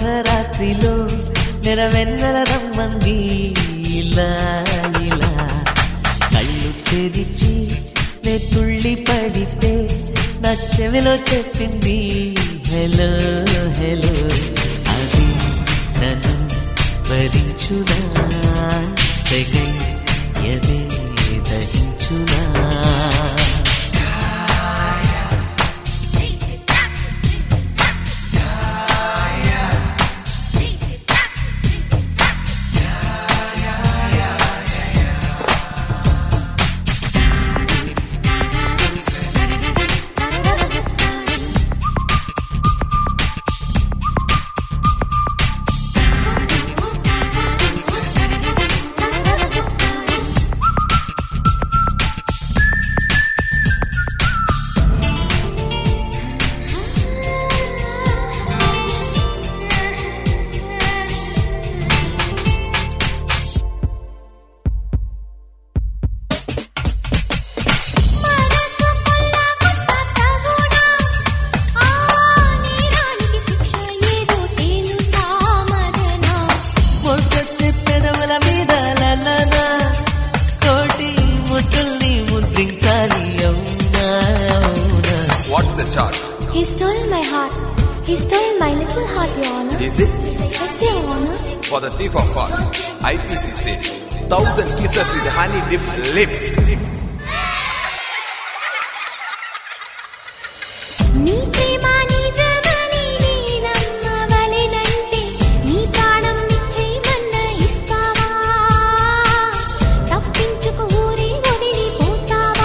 అర్ధరాత్రిలో నెరవెన్నెల రమ్మంది ఇలా ఇలా కళ్ళు తెరిచి నే తుళ్ళి పడితే నా చెవిలో చెప్పింది హలో హలో అది నన్ను భరించునా సెగై ఎదే దహించునా మనసు కొల్లగొట్ట తగునా ఆ నీరానికి శిక్ష ఏదో తెలుసా మదనా మొగ్గొచ్చే పెదవుల మీద లలనా కోటి ముట్టుల్ని ముద్రించాలి అవునా అవునా What's the charge? He stole my heart. He stole my little heart, Your Honor. Is it Yes, Your Honor. for the thief of hearts? IPC says thousand kisses with honey dipped lips. నీ ప్రేమ నిజమని నీ నమ్మవలెనంటే నీ ప్రాణం నిశ్చయమన్న ఇస్తావా తప్పించుకు ఊరి వదిలిపోతావా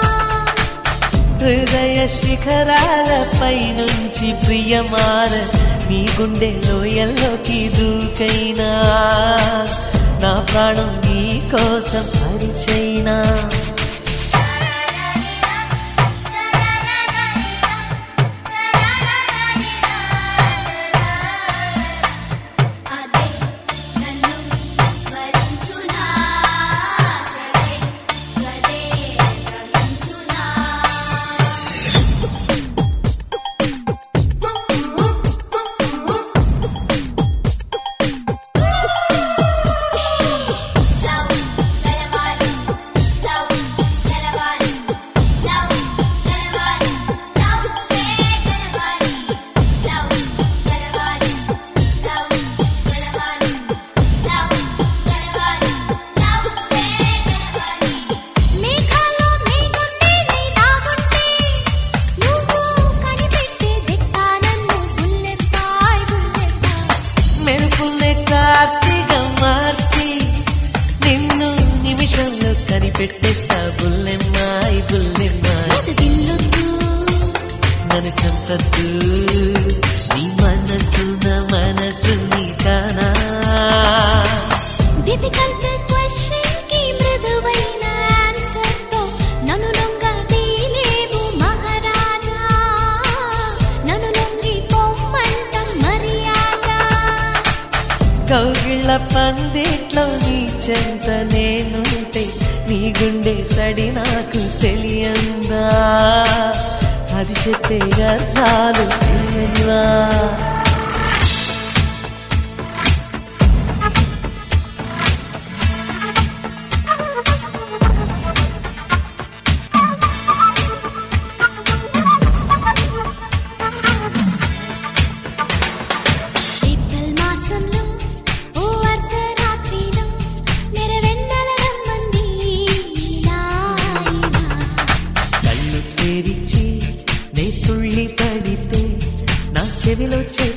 హృదయ శిఖరాలపై నుంచి ప్రియమార నీ గుండె లోయల్లోకి దూకైనా నా ప్రాణం నీ కోసం పరిచైనా అదే నన్ను వరించునా సరే గదే గ్రహించునా లవ్ గలవాలి లవ్ గలవాలి లవ్ గలవాలి లవ్ గలవాలి లవ్ గలవాలి లవ్ గలవాలి లవ్ గలవాలి లవ్ గలవాలి మేఘాలో మేఘుంటే నీ దాగుంటే నువ్వు కనిపెట్టే దిట్టా నన్ను బుల్లెత్తాయ్ బుల్లెత్తాయ్ మెరుపుల్నే కార్తీగా మార్చి నిన్ను నిమిషంలో కనిపెట్టేస్తా బుల్లెమ్మాయి బుల్లెమ్మాయి అది దిల్లొద్దు నన్ను చంపద్దు నీ మనసు నా మనసు నీ కానా డిఫికల్ట్ క్వశ్చన్ కి మృదువైన ఆన్సర్ తో నన్ను లొంగ తీలేవు మహారాజా నన్ను లొంగి పొమ్మంట మర్యాద కౌగిళ్ళ పందిట్లో నీ చెంత నేనుంటే నీ గుండె సడి నాకు తెలియందా అది చెప్పే అర్థాలు తెలియనివా ఏప్రిల్ మాసంలో ఓ అర్ధరాత్రిలో నెరవెన్నెల రమ్మంది ఇలా ఇలా కళ్ళు తెరిచి నే తుళ్ళి పడితే నా చెవిలో చెప్పు